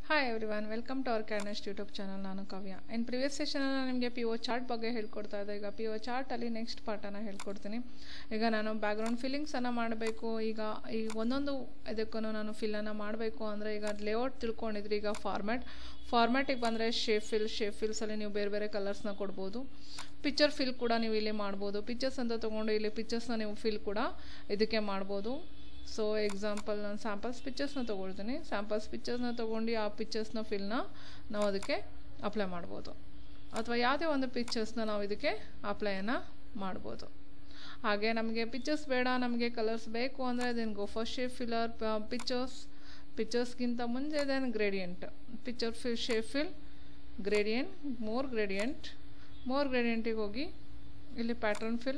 hi everyone welcome to our ಕ್ಯಾರ್ನೆಸ್ಟ್ YouTube channel ನಾನು ಕಾವ್ಯ ಇನ್ previous ಸೆಷನಲ್ಲಿ ನಿಮಗೆ ಪಿ ಒ ಚಾರ್ಟ್ ಬಗ್ಗೆ ಹೇಳ್ಕೊಡ್ತಾ ಇದ್ದೆ ಈಗ ಪಿ ಒ ಚಾರ್ಟಲ್ಲಿ ನೆಕ್ಸ್ಟ್ ಪಾರ್ಟನ್ನು ಹೇಳ್ಕೊಡ್ತೀನಿ ಈಗ ನಾನು ಬ್ಯಾಕ್ಗ್ರೌಂಡ್ ಫಿಲ್ಲಿಂಗ್ಸನ್ನು ಮಾಡಬೇಕು ಈಗ ಈ ಒಂದೊಂದು ಇದಕ್ಕೂ ನಾನು ಫಿಲ್ಲನ್ನು ಮಾಡಬೇಕು ಅಂದರೆ ಈಗ ಲೇಔಟ್ ತಿಳ್ಕೊಂಡಿದ್ರಿ ಈಗ ಫಾರ್ಮ್ಯಾಟ್ ಫಾರ್ಮ್ಯಾಟಿಗೆ ಬಂದರೆ ಶೇಪ್ ಫಿಲ್ ಶೇಪ್ ಫಿಲ್ಸಲ್ಲಿ ನೀವು ಬೇರೆ ಬೇರೆ ಕಲರ್ಸ್ನ ಕೊಡ್ಬೋದು ಪಿಕ್ಚರ್ ಫಿಲ್ ಕೂಡ ನೀವು ಇಲ್ಲಿ ಮಾಡ್ಬೋದು ಪಿಕ್ಚರ್ಸ್ ಅಂತ ತೊಗೊಂಡು ಇಲ್ಲಿ ಪಿಕ್ಚರ್ಸ್ನ ನೀವು ಫಿಲ್ ಕೂಡ ಇದಕ್ಕೆ ಮಾಡ್ಬೋದು ಸೊ ಎಕ್ಸಾಂಪಲ್ ನಾನು ಸ್ಯಾಂಪಲ್ಸ್ ಪಿಕ್ಚರ್ಸ್ನ ತೊಗೊಳ್ತೀನಿ ಸ್ಯಾಂಪಲ್ಸ್ ಪಿಕ್ಚರ್ಸ್ನ ತೊಗೊಂಡು ಆ ಪಿಕ್ಚರ್ಸ್ನ ಫಿಲ್ನ ನಾವು ಅದಕ್ಕೆ ಅಪ್ಲೈ ಮಾಡ್ಬೋದು ಅಥವಾ ಯಾವುದೇ ಒಂದು ಪಿಕ್ಚರ್ಸ್ನ ನಾವು ಇದಕ್ಕೆ ಅಪ್ಲೈಯನ್ನು ಮಾಡ್ಬೋದು ಹಾಗೆ ನಮಗೆ ಪಿಕ್ಚರ್ಸ್ ಬೇಡ ನಮಗೆ ಕಲರ್ಸ್ ಬೇಕು ಅಂದರೆ then go for shape filler pictures ಪಿಕ್ಚರ್ಸ್ಗಿಂತ ಮುಂಚೆ then gradient picture fill shape fill gradient more gradient more ಗ್ರೇಡಿಯಂಟಿಗೆ ಹೋಗಿ ಇಲ್ಲಿ ಪ್ಯಾಟ್ರನ್ ಫಿಲ್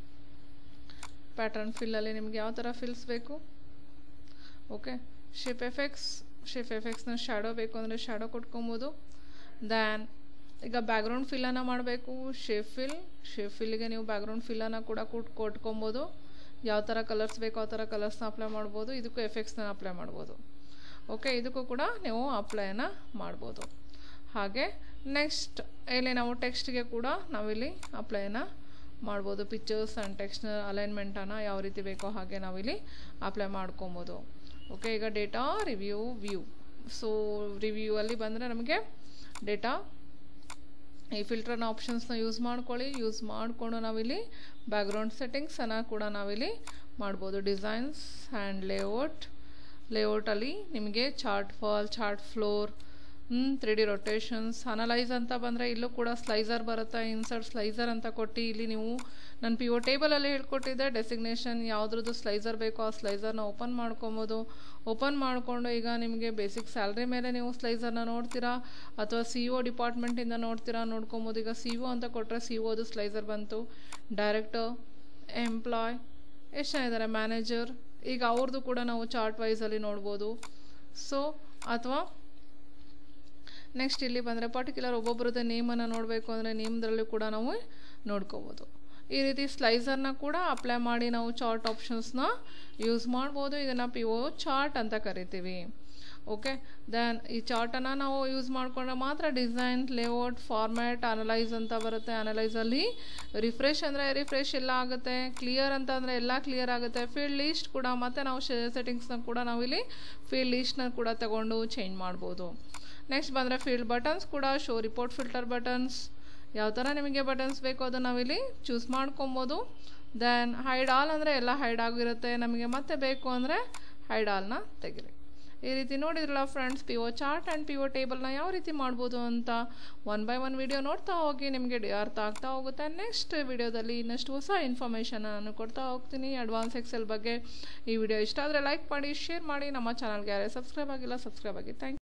ಪ್ಯಾಟ್ರನ್ ಫಿಲ್ಲಲ್ಲಿ ನಿಮ್ಗೆ ಯಾವ ಥರ ಫಿಲ್ಸ್ ಬೇಕು ಓಕೆ ಶೇಪ್ ಎಫೆಕ್ಟ್ಸ್ ಶೇಪ್ ಎಫೆಕ್ಟ್ಸ್ನ ಶ್ಯಾಡೋ ಬೇಕು ಅಂದರೆ ಶ್ಯಾಡೋ ಕೊಟ್ಕೊಬೋದು ದ್ಯಾನ್ ಈಗ ಬ್ಯಾಕ್ಗ್ರೌಂಡ್ ಫಿಲ್ಲನ್ನು ಮಾಡಬೇಕು ಶೇಪ್ ಫಿಲ್ ಶೇಪ್ ಫಿಲ್ಲಿಗೆ ನೀವು ಬ್ಯಾಕ್ಗ್ರೌಂಡ್ ಫಿಲ್ಲನ್ನು ಕೂಡ ಕೊಟ್ ಕೊಟ್ಕೊಬೋದು ಯಾವ ಥರ ಕಲರ್ಸ್ ಬೇಕೋ ಆ ಥರ ಕಲರ್ಸ್ನ ಅಪ್ಲೈ ಮಾಡ್ಬೋದು ಇದಕ್ಕೂ ಎಫೆಕ್ಟ್ಸ್ನ ಅಪ್ಲೈ ಮಾಡ್ಬೋದು ಓಕೆ ಇದಕ್ಕೂ ಕೂಡ ನೀವು ಅಪ್ಲೈನ ಮಾಡ್ಬೋದು ಹಾಗೆ ನೆಕ್ಸ್ಟ್ ಇಲ್ಲಿ ನಾವು ಟೆಕ್ಸ್ಟ್ಗೆ ಕೂಡ ನಾವಿಲ್ಲಿ ಅಪ್ಲೈನ ಮಾಡ್ಬೋದು ಪಿಕ್ಚರ್ಸ್ ಆ್ಯಂಡ್ ಟೆಕ್ಸ್ಟ್ನ ಅಲೈನ್ಮೆಂಟನ್ನು ಯಾವ ರೀತಿ ಬೇಕೋ ಹಾಗೆ ನಾವಿಲ್ಲಿ ಅಪ್ಲೈ ಮಾಡ್ಕೊಬೋದು ಓಕೆ ಈಗ data review view so review ಅಲ್ಲಿ ಬಂದರೆ ನಮಗೆ ಡೇಟಾ ಈ ಫಿಲ್ಟರ್ನ ಆಪ್ಷನ್ಸ್ನ ಯೂಸ್ ಮಾಡ್ಕೊಳ್ಳಿ ಯೂಸ್ ಮಾಡಿಕೊಂಡು ನಾವಿಲ್ಲಿ ಬ್ಯಾಕ್ಗ್ರೌಂಡ್ ಸೆಟ್ಟಿಂಗ್ಸನ್ನು ಕೂಡ ನಾವಿಲ್ಲಿ ಮಾಡ್ಬೋದು ಡಿಸೈನ್ಸ್ ಆ್ಯಂಡ್ ಲೇಔಟ್ ಲೇಔಟಲ್ಲಿ ನಿಮಗೆ chart fall chart floor three D rotations analyse ಅಂತ ಬಂದರೆ ಇಲ್ಲೂ ಕೂಡ ಸ್ಲೈಸರ್ ಬರುತ್ತೆ ಇನ್ಸರ್ಟ್ ಸ್ಲೈಸರ್ ಅಂತ ಕೊಟ್ಟು ಇಲ್ಲಿ ನೀವು ನಾನು ಪಿ ಒ ಟೇಬಲಲ್ಲಿ ಹೇಳ್ಕೊಟ್ಟಿದ್ದೆ ಡೆಸಿಗ್ನೇಷನ್ ಯಾವುದ್ರದ್ದು ಸ್ಲೈಸರ್ ಬೇಕೋ ಆ ಸ್ಲೈಸರ್ನ ಓಪನ್ ಮಾಡ್ಕೊಬೋದು ಓಪನ್ ಮಾಡಿಕೊಂಡು ಈಗ ನಿಮಗೆ ಬೇಸಿಕ್ ಸ್ಯಾಲ್ರಿ ಮೇಲೆ ನೀವು ಸ್ಲೈಸರ್ನ ನೋಡ್ತೀರಾ ಅಥವಾ ಸಿ ಒ ಡಿಪಾರ್ಟ್ಮೆಂಟಿಂದ ನೋಡ್ತೀರಾ ನೋಡ್ಕೊಬೋದು ಈಗ ಸಿ ಒ ಅಂತ ಕೊಟ್ಟರೆ ಸಿ ಒದು ಸ್ಲೈಸರ್ ಬಂತು ಡೈರೆಕ್ಟರ್ ಎಂಪ್ಲಾಯ್ ಎಷ್ಟು ಜನ ಇದ್ದಾರೆ ಮ್ಯಾನೇಜರ್ ಈಗ ಅವ್ರದ್ದು ಕೂಡ ನಾವು ಚಾರ್ಟ್ ವೈಸಲ್ಲಿ ನೋಡ್ಬೋದು ಸೊ ಅಥವಾ ನೆಕ್ಸ್ಟ್ ಇಲ್ಲಿ ಬಂದರೆ ಪರ್ಟಿಕ್ಯುಲರ್ ಒಬ್ಬೊಬ್ಬರದ್ದು ನೇಮನ್ನು ನೋಡಬೇಕು ಅಂದರೆ ನೇಮ್ದ್ರಲ್ಲಿ ಕೂಡ ನಾವು ನೋಡ್ಕೋಬೋದು ಈ ರೀತಿ ಸ್ಲೈಸರ್ನ ಕೂಡ ಅಪ್ಲೈ ಮಾಡಿ ನಾವು ಚಾರ್ಟ್ ಆಪ್ಷನ್ಸ್ನ ಯೂಸ್ ಮಾಡ್ಬೋದು ಇದನ್ನು ಪಿ ಒ ಚಾರ್ಟ್ ಅಂತ ಕರಿತೀವಿ ಓಕೆ ದೆನ್ ಈ ಚಾರ್ಟನ್ನು ನಾವು ಯೂಸ್ ಮಾಡಿಕೊಂಡ್ರೆ ಮಾತ್ರ ಡಿಸೈನ್ ಲೇಔಟ್ ಫಾರ್ಮ್ಯಾಟ್ ಅನಲೈಸ್ ಅಂತ ಬರುತ್ತೆ ಅನಲೈಸಲ್ಲಿ ರಿಫ್ರೆಶ್ ಅಂದರೆ ರಿಫ್ರೆಶ್ ಎಲ್ಲ ಆಗುತ್ತೆ ಕ್ಲಿಯರ್ ಅಂತ ಅಂದರೆ ಎಲ್ಲ ಕ್ಲಿಯರ್ ಆಗುತ್ತೆ ಫೀಲ್ಡ್ ಲೀಸ್ಟ್ ಕೂಡ ಮತ್ತು ನಾವು ಸೆಟ್ಟಿಂಗ್ಸ್ನ ಕೂಡ ನಾವಿಲ್ಲಿ ಫೀಲ್ಡ್ ಲೀಸ್ಟ್ನ ಕೂಡ ತಗೊಂಡು ಚೇಂಜ್ ಮಾಡ್ಬೋದು ನೆಕ್ಸ್ಟ್ ಬಂದರೆ ಫೀಲ್ಡ್ ಬಟನ್ಸ್ ಕೂಡ ಶೋ ರಿಪೋರ್ಟ್ ಫಿಲ್ಟರ್ ಬಟನ್ಸ್ ಯಾವ ಥರ ನಿಮಗೆ ಬಟನ್ಸ್ ಬೇಕೋ ಅದನ್ನು ನಾವಿಲ್ಲಿ ಚೂಸ್ ಮಾಡ್ಕೊಬೋದು ದೆನ್ ಹೈಡ್ ಆಲ್ ಅಂದರೆ ಎಲ್ಲ ಹೈಡ್ ಆಗಿರುತ್ತೆ ನಮಗೆ ಮತ್ತೆ ಬೇಕು ಅಂದರೆ ಹೈಡ್ ಆಲ್ನ ತೆಗಿರಿ ಈ ರೀತಿ ನೋಡಿದ್ರಲ್ಲ friends P O chart and P O ಟೇಬಲ್ನ ಯಾವ ರೀತಿ ಮಾಡ್ಬೋದು ಅಂತ ಒನ್ ಬೈ ಒನ್ ವಿಡಿಯೋ ನೋಡ್ತಾ ಹೋಗಿ ನಿಮಗೆ ಅರ್ಥ ಆಗ್ತಾ ಹೋಗುತ್ತೆ ನೆಕ್ಸ್ಟ್ ವಿಡಿಯೋದಲ್ಲಿ ಇನ್ನಷ್ಟು ಹೊಸ ಇನ್ಫಾರ್ಮೇಷನ್ ನಾನು ಕೊಡ್ತಾ ಹೋಗ್ತೀನಿ ಅಡ್ವಾನ್ಸ್ ಎಕ್ಸೆಲ್ ಬಗ್ಗೆ ಈ ವಿಡಿಯೋ ಇಷ್ಟ ಆದರೆ ಲೈಕ್ ಮಾಡಿ ಶೇರ್ ಮಾಡಿ ನಮ್ಮ ಚಾನಲ್ಗೆ ಯಾರೇ ಸಬ್ಸ್ಕ್ರೈಬ್ ಆಗಿಲ್ಲ ಸಬ್ಸ್ಕ್ರೈಬ್ ಆಗಿ ಥ್ಯಾಂಕ್